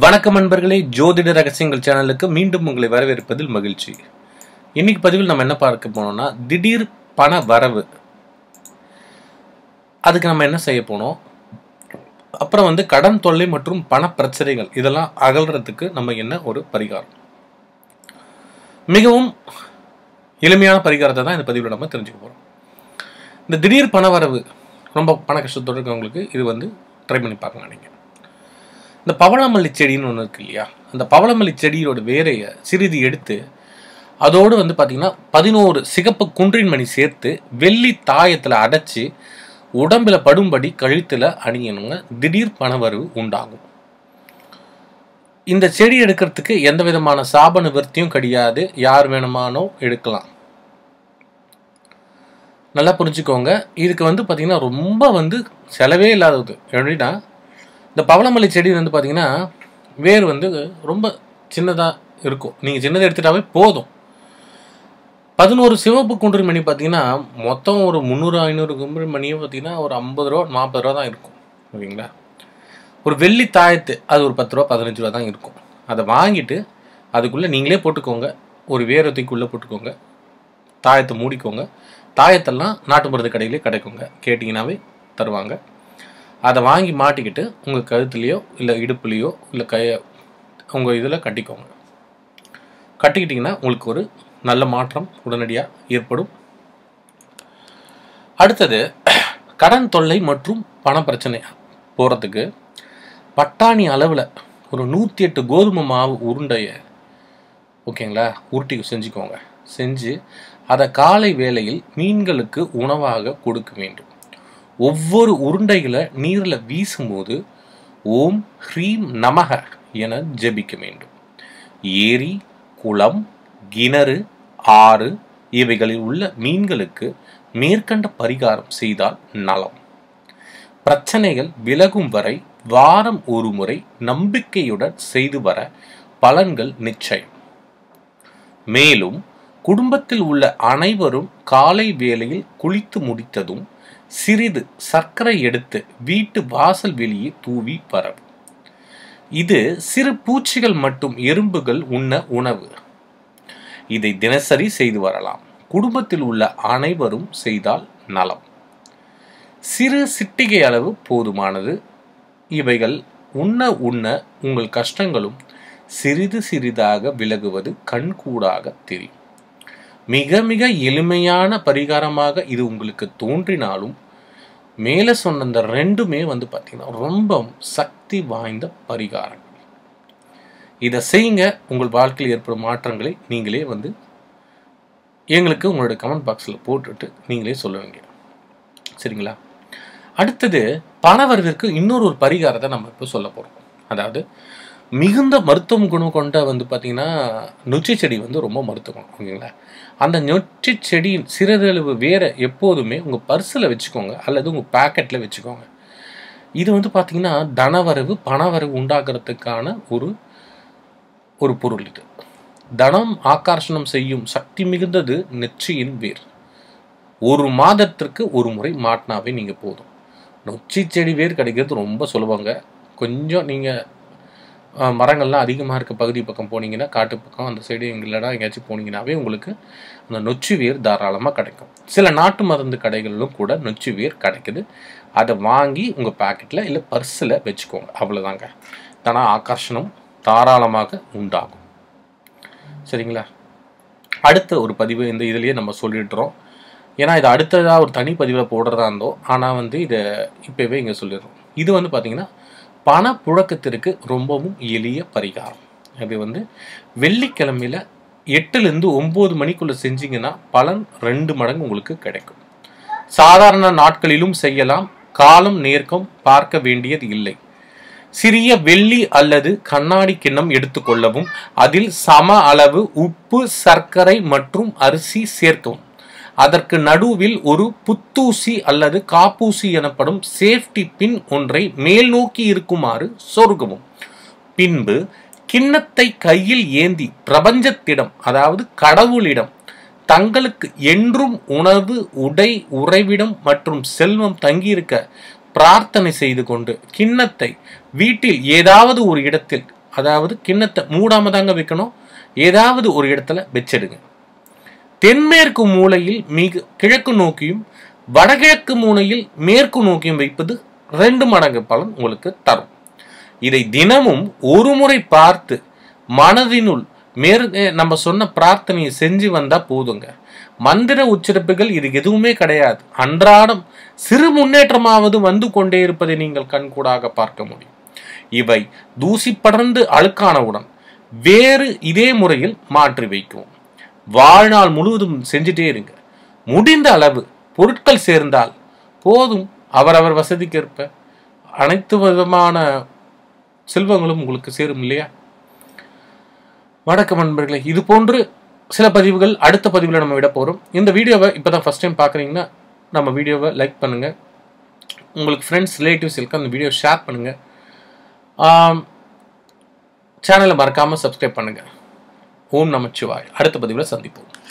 வணக்கம் நண்பர்களே ஜோதிட ரகசியங்கள் சேனலுக்கு மீண்டும் உங்களை வரவேற்பதில் மகிழ்ச்சி இன்னைக்கு பதிவில் நம்ம என்ன பார்க்க போனோம்னா திடீர் பண வரவு அதுக்கு நம்ம என்ன செய்ய போனோம் அப்புறம் வந்து கடன் தொல்லை மற்றும் பண பிரச்சனைகள் இதெல்லாம் அகல்றதுக்கு நம்ம என்ன ஒரு பரிகாரம் மிகவும் எளிமையான பரிகாரத்தை தான் இந்த பதிவில் நம்ம தெரிஞ்சுக்க போகிறோம் இந்த திடீர் பண வரவு ரொம்ப பண கஷ்டத்தோடு இருக்கவங்களுக்கு இது வந்து ட்ரை பண்ணி பார்க்கலாம் நீங்கள் இந்த பவளமல்லி செடின்னு ஒன்று இருக்கு இல்லையா அந்த பவளமல்லி செடியோட வேரையை சிறிது எடுத்து அதோடு வந்து பார்த்தீங்கன்னா பதினோரு சிகப்பு குன்றின் மணி சேர்த்து வெள்ளி தாயத்தில் அடைச்சி உடம்புல படும்படி கழுத்தில் அணியணுங்க திடீர் பணவரவு உண்டாகும் இந்த செடி எடுக்கிறதுக்கு எந்த விதமான சாப நிவர்த்தியும் கிடையாது யார் வேணுமானோ எடுக்கலாம் நல்லா புரிஞ்சுக்கோங்க இதுக்கு வந்து பார்த்தீங்கன்னா ரொம்ப வந்து செலவே இல்லாதது எப்படின்னா இந்த பவளமல்லி செடி வந்து பார்த்தீங்கன்னா வேர் வந்து ரொம்ப சின்னதாக இருக்கும் நீங்கள் சின்னதை எடுத்துட்டாவே போதும் பதினோரு சிவப்பு குன்றின் மணி பார்த்தீங்கன்னா மொத்தம் ஒரு முந்நூறு ஐநூறு குன்றின் மணியும் பார்த்தீங்கன்னா ஒரு ஐம்பது ரூபா நாற்பது ரூபா தான் இருக்கும் ஓகேங்களா ஒரு வெள்ளி தாயத்து அது ஒரு பத்து ரூபா பதினஞ்சு ரூபா தான் இருக்கும் அதை வாங்கிட்டு அதுக்குள்ளே நீங்களே போட்டுக்கோங்க ஒரு வேரத்துக்குள்ளே போட்டுக்கோங்க தாயத்தை மூடிக்கோங்க தாயத்தெல்லாம் நாட்டு மருந்து கடையிலே கிடைக்குங்க கேட்டிங்கனாவே தருவாங்க அதை வாங்கி மாட்டிக்கிட்டு உங்கள் கழுத்துலேயோ இல்லை இடுப்புலேயோ இல்லை கைய உங்கள் இதில் கட்டிக்கோங்க கட்டிக்கிட்டிங்கன்னா உங்களுக்கு ஒரு நல்ல மாற்றம் உடனடியாக ஏற்படும் அடுத்தது கடன் தொல்லை மற்றும் பண பிரச்சனை போகிறதுக்கு பட்டாணி அளவில் ஒரு நூற்றி எட்டு கோதுமை மாவு உருண்டையை ஓகேங்களா உருட்டி செஞ்சுக்கோங்க செஞ்சு அதை காலை வேளையில் மீன்களுக்கு உணவாக கொடுக்க வேண்டும் ஒவ்வொரு உருண்டைகளை நீரில் வீசும்போது ஓம் ஹ்ரீம் நமக என ஜெபிக்க வேண்டும் ஏரி குளம் கிணறு ஆறு இவைகளில் உள்ள மீன்களுக்கு மேற்கண்ட பரிகாரம் செய்தால் நலம் பிரச்சனைகள் விலகும் வரை வாரம் ஒரு முறை நம்பிக்கையுடன் செய்து வர பலன்கள் நிச்சயம் மேலும் குடும்பத்தில் உள்ள அனைவரும் காலை வேளையில் குளித்து முடித்ததும் சிறிது சர்க்கரை எடுத்து வீட்டு வாசல் வெளியே தூவி பரவும் இது சிறு பூச்சிகள் மற்றும் எறும்புகள் உண்ண உணவு இதை தினசரி செய்து வரலாம் குடும்பத்தில் உள்ள அனைவரும் செய்தால் நலம் சிறு சிட்டிகை அளவு போதுமானது இவைகள் உண்ண உண்ண உங்கள் கஷ்டங்களும் சிறிது சிறிதாக விலகுவது கண்கூடாக தெரியும் மிக மிக எளிமையான பரிகாரமாக இது உங்களுக்கு தோன்றினாலும் மேலே சொன்ன இந்த ரெண்டுமே வந்து பார்த்தீங்கன்னா ரொம்ப சக்தி வாய்ந்த பரிகாரங்கள் இதை செய்யுங்க உங்கள் வாழ்க்கையில் ஏற்படும் மாற்றங்களை நீங்களே வந்து எங்களுக்கு உங்களோட கமெண்ட் பாக்ஸில் போட்டுட்டு நீங்களே சொல்லுவீங்க சரிங்களா அடுத்தது பணவரவிற்கு இன்னொரு ஒரு பரிகாரத்தை நம்ம இப்போ சொல்ல போகிறோம் அதாவது மிகுந்த மருத்துவம் குணம் கொண்ட வந்து பார்த்தீங்கன்னா நொச்சி செடி வந்து ரொம்ப மருத்துவ குணம் ஓகேங்களா அந்த நொச்சி செடியின் சிறிதளவு வேற எப்போதுமே உங்கள் பர்ஸில் வச்சுக்கோங்க அல்லது உங்கள் பேக்கெட்டில் வச்சுக்கோங்க இது வந்து பார்த்தீங்கன்னா தனவரவு பணவரவு உண்டாக்குறதுக்கான ஒரு ஒரு பொருள் இது தனம் ஆகர்ஷணம் செய்யும் சக்தி மிகுந்தது நெற்றியின் வேர் ஒரு மாதத்திற்கு ஒரு முறை மாட்டினாவே நீங்கள் போதும் நொச்சி செடி வேர் கிடைக்கிறது ரொம்ப சுலபங்க கொஞ்சம் நீங்கள் மரங்கள்லாம் அதிகமாக இருக்க பகுதி பக்கம் போனீங்கன்னா காட்டு பக்கம் அந்த சைடு எங்களடா எங்கேயாச்சும் போனீங்கன்னாவே உங்களுக்கு அந்த நொச்சி வேர் தாராளமாக கிடைக்கும் சில நாட்டு மருந்து கடைகளிலும் கூட நொச்சி வேர் கிடைக்குது அதை வாங்கி உங்கள் பேக்கெட்டில் இல்லை பர்ஸில் வச்சுக்கோங்க அவ்வளோதாங்க தானா ஆகர்ஷணம் தாராளமாக உண்டாகும் சரிங்களா அடுத்த ஒரு பதிவு இந்த இதுலேயே நம்ம சொல்லிடுறோம் ஏன்னா இது அடுத்ததாக ஒரு தனி பதிவில் போடுறதா இருந்தோ ஆனால் வந்து இதை இப்போவே இங்கே சொல்லிடுறோம் இது வந்து பார்த்திங்கன்னா பணப்புழக்கத்திற்கு ரொம்பவும் எளிய பரிகாரம் அது வந்து வெள்ளிக்கிழமையில் எட்டுலேருந்து ஒம்பது மணிக்குள்ளே செஞ்சீங்கன்னா பலன் ரெண்டு மடங்கு உங்களுக்கு கிடைக்கும் சாதாரண நாட்களிலும் செய்யலாம் காலம் நேர்க்கம் பார்க்க வேண்டியது இல்லை சிறிய வெள்ளி அல்லது கண்ணாடி கிண்ணம் எடுத்துக்கொள்ளவும் அதில் சம அளவு உப்பு சர்க்கரை மற்றும் அரிசி சேர்க்கவும் அதற்கு நடுவில் ஒரு புத்தூசி அல்லது காப்பூசி எனப்படும் சேஃப்டி பின் ஒன்றை மேல் நோக்கி இருக்குமாறு சொருகவும் பின்பு கிண்ணத்தை கையில் ஏந்தி பிரபஞ்சத்திடம் அதாவது கடவுளிடம் தங்களுக்கு என்றும் உணவு உடை உறைவிடம் மற்றும் செல்வம் தங்கியிருக்க பிரார்த்தனை செய்து கொண்டு கிண்ணத்தை வீட்டில் ஏதாவது ஒரு இடத்தில் அதாவது கிண்ணத்தை மூடாம தாங்க வைக்கணும் ஏதாவது ஒரு இடத்துல வச்சிடுங்க தென்மேற்கு மூலையில் மிக கிழக்கு நோக்கியும் வடகிழக்கு மூலையில் மேற்கு நோக்கியும் வைப்பது ரெண்டு மடங்கு பலன் உங்களுக்கு தரும் இதை தினமும் ஒரு முறை பார்த்து மனதினுள் மேற் நம்ம சொன்ன பிரார்த்தனையை செஞ்சு வந்தா போதுங்க மந்திர உச்சரிப்புகள் இது எதுவுமே கிடையாது அன்றாடம் சிறு முன்னேற்றமாவது வந்து கொண்டே இருப்பதை நீங்கள் கண்கூடாக பார்க்க முடியும் இவை தூசி படர்ந்து அழுக்கானவுடன் வேறு இதே முறையில் மாற்றி வைக்கும் வாழ்நாள் முழுவதும் செஞ்சுட்டே இருங்க முடிந்த அளவு பொருட்கள் சேர்ந்தால் போதும் அவரவர் வசதிக்கேற்ப அனைத்து விதமான செல்வங்களும் உங்களுக்கு சேரும் இல்லையா வணக்கம் நண்பர்களே இது போன்று சில பதிவுகள் அடுத்த பதிவில் நம்ம விட போகிறோம் இந்த வீடியோவை இப்போ தான் ஃபஸ்ட் டைம் பார்க்குறீங்கன்னா நம்ம வீடியோவை லைக் பண்ணுங்கள் உங்களுக்கு ஃப்ரெண்ட்ஸ் ரிலேட்டிவ்ஸ் இருக்க அந்த வீடியோ ஷேர் பண்ணுங்கள் சேனலை மறக்காமல் சப்ஸ்கிரைப் பண்ணுங்கள் ஓம் நமச்சிவாய் அடுத்த பதிவில் சந்திப்போம்